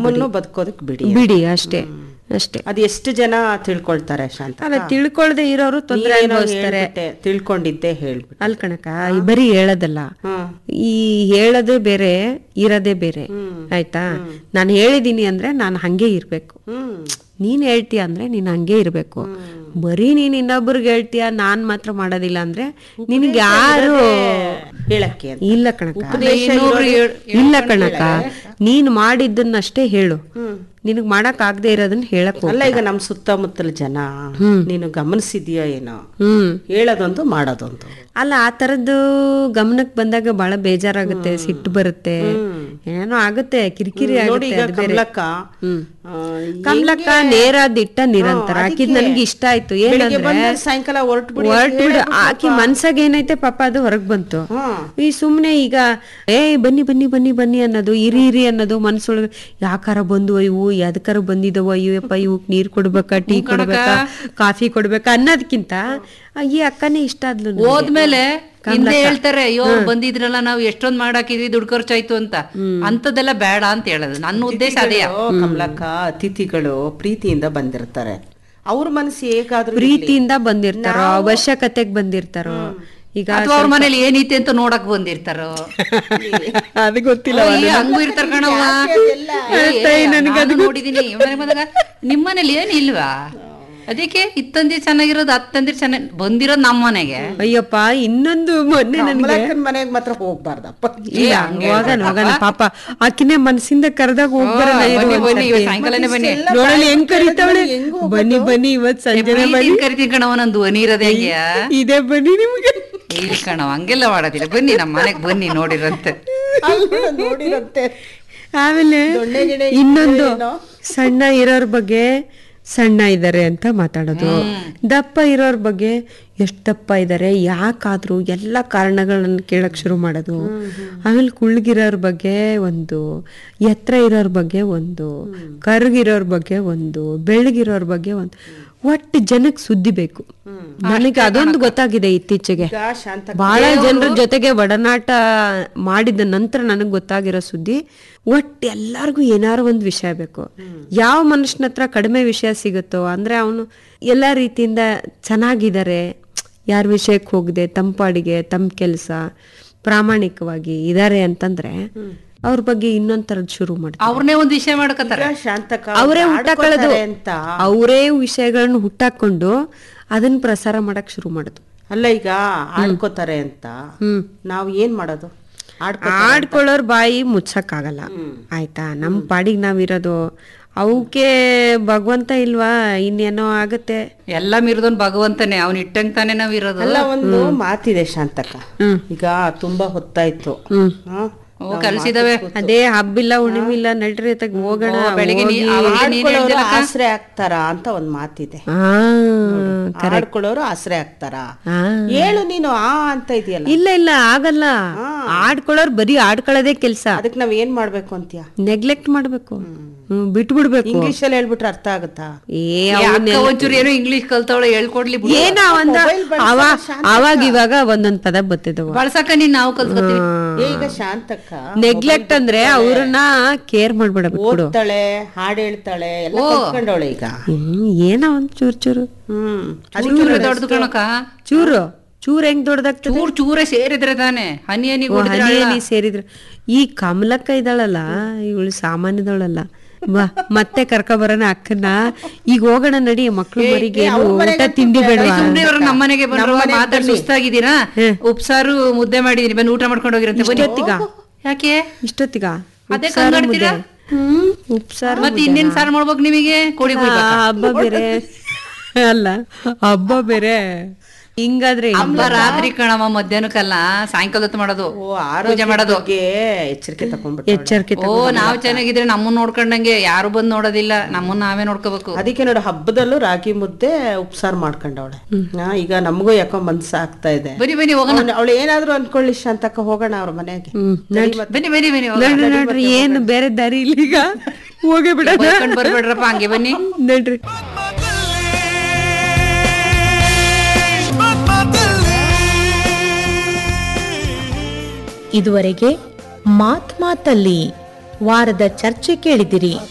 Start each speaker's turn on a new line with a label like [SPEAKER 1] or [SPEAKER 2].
[SPEAKER 1] ನಮ್ಮನ್ನು ಬದುಕೋದಕ್ ಬಿಡಿ
[SPEAKER 2] ಬಿಡಿ ಅಷ್ಟೇ ಅಷ್ಟೇ
[SPEAKER 1] ಅದು ಎಷ್ಟು ಜನ ತಿಳ್ಕೊಳ್ತಾರೆ ಶಾಂತ
[SPEAKER 2] ಅಲ್ಲ ತಿಳ್ಕೊಳ್ದೆ ಇರೋರು ತೊಂದರೆ
[SPEAKER 1] ನೀನೇನೋ
[SPEAKER 2] ಅನುಭವಿಸ್ತಾರೆ
[SPEAKER 1] ಹೇಳ್ಬಿಟ್ಟೆ, ತಿಳ್ಕೊಂಡಿದ್ದೆ ಹೇಳ್ಬಿಟ್ಟು
[SPEAKER 2] ಅಲ್ ಕಣಕ ಈ ಬರೀ ಹೇಳೋದಲ್ಲ
[SPEAKER 1] ಹ್ಮ್
[SPEAKER 2] ಈ ಹೇಳೋದೇ ಬೇರೆ ಇರೋದೇ ಬೇರೆ ಆಯ್ತಾ ನಾನು ಹೇಳಿದೀನಿ ಅಂದ್ರೆ ನಾನು ಹಂಗೆ ಇರ್ಬೇಕು
[SPEAKER 1] ಹ್ಮ್
[SPEAKER 2] ನೀನ್ ಹೇಳ್ತೀಯ ಅಂದ್ರೆ ನೀನ್ ಹಂಗೆ ಇರ್ಬೇಕು ಬರೀ ನೀನ್ ಇನ್ನೊಬ್ರಿಗೆ ಹೇಳ್ತೀಯ ನಾನ್ ಮಾತ್ರ ಮಾಡೋದಿಲ್ಲ ಅಂದ್ರೆ ನಿನ್ಗೆ ಯಾರು
[SPEAKER 1] ಹೇಳಕ್ಕೆ ಅಂತ.
[SPEAKER 2] ಇಲ್ಲ ಕಣಕ
[SPEAKER 1] ಉಪದೇಶ ಇರೋದು-
[SPEAKER 2] ಇಲ್ಲ ಕಣಕ ನೀನ್ ಮಾಡಿದ್ದನ್ನಷ್ಟೇ ಹೇಳು ನಿನಗ್ ಮಾಡಕ್ ಆಗದೆ ಇರೋದನ್ನ ಹೇಳಕ್ ಹೋಗ್ಬೇಡ.
[SPEAKER 1] ಅಲ್ಲ ಈಗ ನಮ್ ಸುತ್ತಮುತ್ತಲ ಜನ ನೀನು ಗಮನಿಸಿದ್ಯೋ ಏನೋ
[SPEAKER 2] ಹ್ಮ್
[SPEAKER 1] ಹೇಳೋದೊಂದು ಮಾಡೋದೊಂದು
[SPEAKER 2] ಅಲ್ಲ ಆ ತರದ್ದು ಗಮನಕ್ ಬಂದಾಗ ಬಹಳ ಬೇಜಾರಾಗುತ್ತೆ ಸಿಟ್ಟು ಬರುತ್ತೆ ಏನೋ ಆಗುತ್ತೆ ಕಿರಿಕಿರಿ
[SPEAKER 1] ನೋಡಿ
[SPEAKER 2] ಆಗುತ್ತೆ
[SPEAKER 1] ಈಗ
[SPEAKER 2] ಅದು ಬೇರೆ.
[SPEAKER 1] ಕಮಲಕ್ಕ
[SPEAKER 2] ಹ್ಮ್.
[SPEAKER 1] ಆ,
[SPEAKER 2] ಕಮಲಕ್ಕ ನೇರ ದಿಟ್ಟ ನಿರಂತರ ಆಕಿದ್ ನನ್ಗೆ ಇಷ್ಟ ಆಯ್ತು
[SPEAKER 1] ಬೆಳಿಗ್ಗೆ
[SPEAKER 2] ಏನಂದ್ರೆ
[SPEAKER 1] ಬಂದ ಸಾಯಂಕಾಲ ಹೊರಟ್ಬಿಡಿ
[SPEAKER 2] ಹೊರಟ್ಬಿಡು ಆಕಿ ಮನ್ಸಾಗ ಏನೈತೆ ಪಾಪ ಅದು ಹೊರಗ್ ಬಂತು
[SPEAKER 1] ಹ್ಮ್.
[SPEAKER 2] ಈ ಸುಮ್ನೆ ಈಗ ಏ ಬನ್ನಿ ಬನ್ನಿ ಬನ್ನಿ ಬನ್ನಿ ಅನ್ನೋದು ಇರಿ ಇರಿ ಅನ್ನೋದು ಮನ್ಸೊಳಗೆ ಯಾಕಾರ ಬಂದು ಇವು ಎದಕಾರ ಬಂದಿದವ ಅಯ್ಯಪ್ಪ ಇವಕ್ ನೀರ್ ಕೊಡ್ಬೇಕಾ ಟೀ ಕೊಡ್ಬೇಕಾ ಕಾಫಿ ಕೊಡ್ಬೇಕಾ ಅನ್ನೋದಕ್ಕಿಂತ ಆ, ಈ ಅಕ್ಕನೇ ಇಷ್ಟ ಆದ್ಲು ನನ್ಗೆ.
[SPEAKER 3] ಹೋದ್ಮೇಲೆ ಹಿಂದೆ ಹೇಳ್ತಾರೆ ಅಯ್ಯೋ ಅವ್ರು ಬಂದಿದ್ರಲ್ಲ ನಾವು ಎಷ್ಟೊಂದ್ ಮಾಡಾಕಿದ್ವಿ ದುಡ್ಡು ಖರ್ಚಾಯ್ತು ಅಂತ ಅಂತದೆಲ್ಲ ಬೇಡ ಅಂತ ಹೇಳೋದು ನನ್ನ ಉದ್ದೇಶ ಅದೇ
[SPEAKER 1] ಓ, ಕಮಲಕ್ಕ ಅತಿಥಿಗಳು ಪ್ರೀತಿಯಿಂದ ಬಂದಿರ್ತಾರೆ ಅವ್ರ ಮನಸ್ಸು ಹೇಗಾದ್ರೂ
[SPEAKER 2] ಪ್ರೀತಿಯಿಂದ ಬಂದಿರ್ತಾರೋ ಅವಶ್ಯಕತೆಗ್ ಬಂದಿರ್ತಾರೋ ಈಗ
[SPEAKER 3] ಅಥವಾ ಅವ್ರ ಮನೇಲಿ ಏನೈತೆ ಅಂತ ನೋಡಕ್ ಬಂದಿರ್ತಾರೋ
[SPEAKER 2] ಅದು ಗೊತ್ತಿಲ್ಲ
[SPEAKER 3] ಓ, ಈ ಹಂಗೂ ಇರ್ತಾರ ಕಣವ್ವ ಏ, ಏ, ನಾನು ನೋಡಿದೀನಿ ಮನೆ ಬಂದಾಗ ನಿಮ್ಮನೇಲಿ ಏನ್ ಇಲ್ವಾ ಅದಕ್ಕೆ ಇತ್ತಂದಿ ಚೆನ್ನಾಗಿರೋದು ಹತ್ತಂದಿರ್ ಚೆನ್ನಾಗಿ ಬಂದಿರೋದು ನಮ್ಮ ಮನೆಗೆ
[SPEAKER 2] ಅಯ್ಯಪ್ಪ ಇನ್ನೊಂದು ಮೊನ್ನೆ ನನ್ಗೆ
[SPEAKER 1] ಕಮಲಕ್ಕನ ಮನೆಗೆ ಮಾತ್ರ ಹೋಗ್ಬಾರ್ದಪ್ಪ
[SPEAKER 2] ಇಲ್ಲ ಹೋಗೋಣ ಹೋಗೋಣ ಪಾಪ ಆಕಿನೇ ಮನಸ್ಸಿಂದ ಕರೆದಾಗ ಹೋಗ್ಬರೋಣ ಇರು
[SPEAKER 3] ಬನ್ನಿ, ಬನ್ನಿ,
[SPEAKER 2] ಒಂದ್ಸತಿ.
[SPEAKER 3] ಇವತ್ತು ಸಾಯಂಕಾಲನೇ ಬನ್ನಿ
[SPEAKER 2] ನೋಡೋಣ ಹೆಂಗ್ ಕರಿತಾವಳೆ ಬನ್ನಿ ಬನ್ನಿ ಇವತ್ ಸಂಜೆನೆ ಬನ್ನಿ
[SPEAKER 3] ಪ್ರೀತಿಯಿಂದ ಕರಿತೀನಿ ಕಣವ ನಂದು ಧ್ವನಿ ಇರೋದೇ ಹೆಂಗೆ
[SPEAKER 2] ಇದೇ ಬನ್ನಿ ನಿಮ್ಗೆ
[SPEAKER 3] ಇಲ್ಲ ಕಣವ ಹಂಗೆಲ್ಲ ಮಾಡೋದಿಲ್ಲ ಬನ್ನಿ ನಮ್ಮ ಮನೆಗೆ ಬನ್ನಿ ನೋಡಿರಂತೆ
[SPEAKER 1] ಅಲ್ಲ್ ನೋಡಿರಂತೆ
[SPEAKER 2] ಆಮೇಲೆ
[SPEAKER 1] ದೊಣ್ಣೆ ಗಿಣ್ಣೆ
[SPEAKER 2] ಇನ್ನೊಂದು
[SPEAKER 1] ಏನೋ?
[SPEAKER 2] ಸಣ್ಣ ಇರೋರ್ ಬಗ್ಗೆ ಸಣ್ಣ ಇದ್ದಾರೆ ಅಂತ ಮಾತಾಡೋದು ದಪ್ಪ ಇರೋರ್ ಬಗ್ಗೆ ಎಷ್ಟು ದಪ್ಪ ಇದ್ದಾರೆ ಯಾಕಾದ್ರು ಎಲ್ಲ ಕಾರಣಗಳನ್ನ ಕೇಳಕ್ ಶುರು ಮಾಡೋದು ಆಮೇಲೆ ಕುಳ್ಗಿರೋರ್ ಬಗ್ಗೆ ಒಂದು ಎತ್ತರ ಇರೋರ್ ಬಗ್ಗೆ ಒಂದು ಕರ್ಗಿರೋರ್ ಬಗ್ಗೆ ಒಂದು ಬೆಳ್ಳಗಿರೋರ್ ಬಗ್ಗೆ ಒಂದು ಒಟ್ಟು ಜನಕ್ಕೆ ಸುದ್ದಿ ಬೇಕು ನನಗೆ ಅದೊಂದು ಗೊತ್ತಾಗಿದೆ ಇತ್ತೀಚೆಗೆ
[SPEAKER 1] ಈಗ ಶಾಂತ
[SPEAKER 2] ಬಹಳ ಜನರ ಜೊತೆಗೆ ಒಡನಾಟ ಮಾಡಿದ ನಂತರ ನನಗೆ ಗೊತ್ತಾಗಿರೋ ಸುದ್ದಿ ಒಟ್ಟು ಎಲ್ಲಾರ್ಗು ಏನಾರು ಒಂದು ವಿಷಯ ಬೇಕು ಯಾವ ಮನುಷ್ಯನ ಹತ್ರ ಕಡಿಮೆ ವಿಷಯ ಸಿಗುತ್ತೋ ಅಂದ್ರೆ ಅವನು ಎಲ್ಲಾ ರೀತಿಯಿಂದ ಚೆನ್ನಾಗಿದ್ದಾರೆ ಯಾರ ವಿಷಯಕ್ಕೆ ಹೋಗದೆ ತಂಪಾಡಿಗೆ ತಮ್ಮ ಕೆಲಸ ಪ್ರಾಮಾಣಿಕವಾಗಿ ಇದಾರೆ ಅಂತಂದ್ರೆ ಅವ್ರ ಬಗ್ಗೆ ಇನ್ನೊಂದ್ ತರದ್ ಶುರು ಮಾಡ್ತಾರೆ
[SPEAKER 3] ಅವ್ರನ್ನೇ ಒಂದ್ ವಿಷಯ ಮಾಡ್ಕೋತಾರೆ
[SPEAKER 1] ಈಗ ಶಾಂತಕ
[SPEAKER 2] ಅವರೇ
[SPEAKER 1] ಅವ್ರು
[SPEAKER 2] ಹುಟ್ಟಾಕೊಳ್ಳೋದು
[SPEAKER 1] ಆಡ್ಕೊತಾರೆ ಅಂತ
[SPEAKER 2] ಅವರೇ ವಿಷಯಗಳನ್ನ ಹುಟ್ಟಾಕೊಂಡು ಅದನ್ನ ಪ್ರಸಾರ ಮಾಡಕ್ ಶುರು ಮಾಡುದು
[SPEAKER 1] ಅಲ್ಲ ಈಗ ಆಡ್ಕೋತಾರೆ ಅಂತ
[SPEAKER 2] ಹ್ಮ್
[SPEAKER 1] ನಾವ್ ಏನ್ ಮಾಡೋದು ಆಡ್ಕೊ
[SPEAKER 2] ಆಡ್ಕೊಳ್ಳೋರ್ ಬಾಯಿ ಮುಚ್ಚಕ್ಕಾಗಲ್ಲ ಆಯ್ತಾ ನಮ್ ಪಾಡಿಗೆ ನಾವಿರೋದು ಅವಕ್ಕೆ ಭಗವಂತ ಇಲ್ವಾ ಇನ್ನೇನೋ ಆಗತ್ತೆ
[SPEAKER 3] ಎಲ್ಲ ಮಿರ್ದೋನ್ ಭಗವಂತನೇ ಅವ್ನ ಇಟ್ಟಂಗ್ ತಾನೇ ನಾವ್ ಇರೋದು
[SPEAKER 1] ಅಲ್ಲ ಒಂದು ಮಾತಿದೆ ಶಾಂತಕ
[SPEAKER 2] ಹ್ಮ್.
[SPEAKER 1] ಈಗ ತುಂಬಾ ಹೊತ್ತಾಯ್ತು
[SPEAKER 2] ಹ್ಮ್
[SPEAKER 1] ಹಾ?
[SPEAKER 3] ಓ ಕಲ್ಸಿದಾವೆ
[SPEAKER 2] ಅದೇ ಹಬ್ಬಿಲ್ಲ ಹುಣ್ಣಿಮಿಲ್ಲ ನಡ್ರಿ ತಗ ಹೋಗೋಣ
[SPEAKER 3] ಬೆಳಿಗ್ಗೆ ನೀ-
[SPEAKER 2] ಹೋಗಿ-
[SPEAKER 3] ಆವಾಗ ನೀನ್
[SPEAKER 1] ಆಡ್ಕೊಳ್ಳೋರು
[SPEAKER 3] ಹೇಳ್ದಿಲ್ಲಕ್ಕ?
[SPEAKER 1] ಆಸರೆ ಆಗ್ತಾರ ಅಂತ ಒಂದ್ ಮಾತಿದೆ
[SPEAKER 2] ಆ,
[SPEAKER 1] ಆಡ್ಕೊಳ್ಳೋರು ಆಸರೆ ಆಗ್ತಾರ
[SPEAKER 2] ಆ.
[SPEAKER 1] ಹೇಳು ನೀನು ಆ ಅಂತ ಇದೆಯಲ್ಲ
[SPEAKER 2] ಇಲ್ಲ ಇಲ್ಲ ಆಗಲ್ಲ ಆಡ್ಕೊಳ್ಳೋರ್ ಬರೀ ಆಡ್ಕೊಳ್ಳೋದೇ ಕೆಲ್ಸ
[SPEAKER 1] ಅದಕ್ ನಾವ್ ಏನ್ ಮಾಡ್ಬೇಕು ಅಂತೀಯ
[SPEAKER 2] ನೆಗ್ಲೆಕ್ಟ್ ಮಾಡ್ಬೇಕು ಹ್ಮ್ ಬಿಟ್ಬಿಡ್ಬೇಕು
[SPEAKER 1] ಇಂಗ್ಲಿಷ್ ಅಲ್ಲಿ ಹೇಳ್ಬಿಟ್ರೆ ಅರ್ಥ ಆಗುತ್ತಾ
[SPEAKER 2] ಏ
[SPEAKER 3] ಈ
[SPEAKER 2] ಅವ್ನ್
[SPEAKER 3] ಅಕ್ಕ ಒಂಚೂರು ಏನೋ ಇಂಗ್ಲಿಷ್ ಕಲ್ತವಳೆ ಹೇಳ್ಕೊಡ್ಲಿ ಬಿಡು.
[SPEAKER 2] ಏನ ಒಂದ ಅವ ಅವಾಗ ಇವಾಗ ಒಂದೊಂದ್ ಪದ ಬತ್ತಿದವ
[SPEAKER 3] ಬಳಸಕ್ಕ ನೀನ್ ನಾವು ಕಲ್ತ್ಕೊತೀವಿ
[SPEAKER 1] ಏ, ಈಗ ಶಾಂತಕ್ಕ
[SPEAKER 2] ನೆಗ್ಲೆಕ್ಟ್ ಅಂದ್ರೆ ಅವ್ರನ್ನ ಕೇರ್ ಮಾಡ್ಬಿಡಬೇಕು ಬಿಡು
[SPEAKER 1] ಓದ್ತಾಳೆ ಹಾಡ್ ಹೇಳ್ತಾಳೆ ಎಲ್ಲ ಕಲ್ತ್ಕೊಂಡವಳೆ ಈಗ
[SPEAKER 2] ಹ್ಮ್ ಏನ ಒಂದ್ ಚೂರ್ ಚೂರು
[SPEAKER 1] ಹ್ಮ್
[SPEAKER 3] ಚೂರು ದೊಡ್ಡದು ಕಣಕ
[SPEAKER 2] ಚೂರು ಚೂರ್ ಹೆಂಗ್ ದೊಡ್ಡದಾಗ್ತದೆ
[SPEAKER 3] ಚೂರ್ ಚೂರೇ ಸೇರಿದ್ರೆ ತಾನೆ ಹನಿ ಹನಿ
[SPEAKER 2] ಓ, ಹನಿ ಹನಿ ಸೇರಿದ್ರು ಈ ಕಮಲಕ್ಕ ಇದ್ದಾಳಲ್ಲ ಇವಳು ಸಾಮಾನ್ಯದವಳಲ್ಲ ಬಾ ಮತ್ತೆ ಕರ್ಕ ಬರೋಣ ಅಕ್ಕನ ಈಗ ಹೋಗೋಣ ನಡಿ ಮಕ್ಳು ಮರಿಗೆ ಏನು ಊಟ ತಿಂಡಿ ಬೇಡವಾ
[SPEAKER 3] ಸುಮ್ನೆ ಇವ್ರು ನಮ್ಮ ಮನೆಗೆ ಬಂದ್ರು ಮಾತಾಡಿ ಸುಸ್ತಾಗಿದ್ದೀರಾ ಉಪ್ಸಾರು ಮುದ್ದೆ ಮಾಡಿದೀನಿ ಬಂದು ಊಟ ಮಾಡ್ಕೊಂಡು ಹೋಗಿರಂತೆ ಬನ್ನಿ ಯಾಕೆ
[SPEAKER 2] ಇಷ್ಟೊತ್ತಿಗ
[SPEAKER 3] ಅದೇ
[SPEAKER 2] ಉಪ್ಸಾರು
[SPEAKER 3] ಕಂಗಾಡ್ತೀರಾ?
[SPEAKER 2] ಮುದ್ದೆ ಉಪ್ಸಾರು
[SPEAKER 3] ಮತ್ತೆ ಇನ್ನೇನ್ ಸಾರು ಮಾಡ್ಬೇಕು ನಿಮಗೆ ಕೋಳಿ
[SPEAKER 2] ಆ, ಹಬ್ಬ ಬೇರೆ ಅಲ್ಲ ಹಬ್ಬ ಬೇರೆ ಹಿಂಗಾದ್ರೆ ಹೆಂಗ್?
[SPEAKER 3] ಹಬ್ಬ ರಾತ್ರಿ ಕಣವ ಮಧ್ಯಾಹ್ನಕ್ಕಲ್ಲ ಸಾಯಂಕಾಲ ಹೊತ್ತು ಮಾಡೋದು
[SPEAKER 1] ಓ ಆರೋಗ್ಯ
[SPEAKER 3] ಮಾಡೋದು.
[SPEAKER 1] ಬಗ್ಗೆ ಎಚ್ಚರಿಕೆ ತಕೊಂಡ್ಬಿಟ್ಟು
[SPEAKER 2] ಎಚ್ಚರಿಕೆ
[SPEAKER 3] ಓ ನಾವ್ ಚೆನ್ನಾಗಿದ್ರೆ ನಮ್ಮನ್ನ ನೋಡ್ಕೊಂಡಂಗೆ ಯಾರು ಬಂದ್ ನೋಡೋದಿಲ್ಲ ನಮ್ಮನ್ನ ನಾವೇ ನೋಡ್ಕೋಬೇಕು
[SPEAKER 1] ಅದಕ್ಕೆ ನೋಡು ಹಬ್ಬದಲ್ಲೂ ರಾಗಿ ಮುದ್ದೆ ಉಪ್ಸಾರು ಮಾಡ್ಕೊಂಡವಳೆ ಹಾ, ಈಗ ನಮಗೂ ಯಾಕೋ ಮನ್ಸ ಆಗ್ತಾ ಇದೆ
[SPEAKER 3] ಬನ್ನಿ ಬನ್ನಿ ಹೋಗೋಣ
[SPEAKER 1] ಅವಳು ಏನಾದ್ರೂ ಅನ್ಕೊಳ್ಳಿ ಶಾಂತಕ್ಕ ಹೋಗೋಣ ಅವ್ರ ಮನೆಗೆ
[SPEAKER 2] ಹ್ಮ್
[SPEAKER 3] ಬನ್ನಿ ಬನ್ನಿ ಬನ್ನಿ ಹೋಗೋಣ.
[SPEAKER 2] ನೋಡ್ರಿ ನೋಡ್ರಿ ಏನು ಬೇರೆ ದಾರಿ ಇಲ್ಲ ಈಗ ಹೋಗೇ ಬಿಡ
[SPEAKER 3] ಬೈಕೊಂಡ್ ಬರ್ಬೇಡ್ರಪ್ಪ ಹಂಗೆ ಬನ್ನಿ
[SPEAKER 2] ನೋಡ್ರಿ
[SPEAKER 4] ಇದುವರೆಗೆ ಮಾತ್ ಮಾತಲ್ಲಿ ವಾರದ ಚರ್ಚೆ ಕೇಳಿದಿರಿ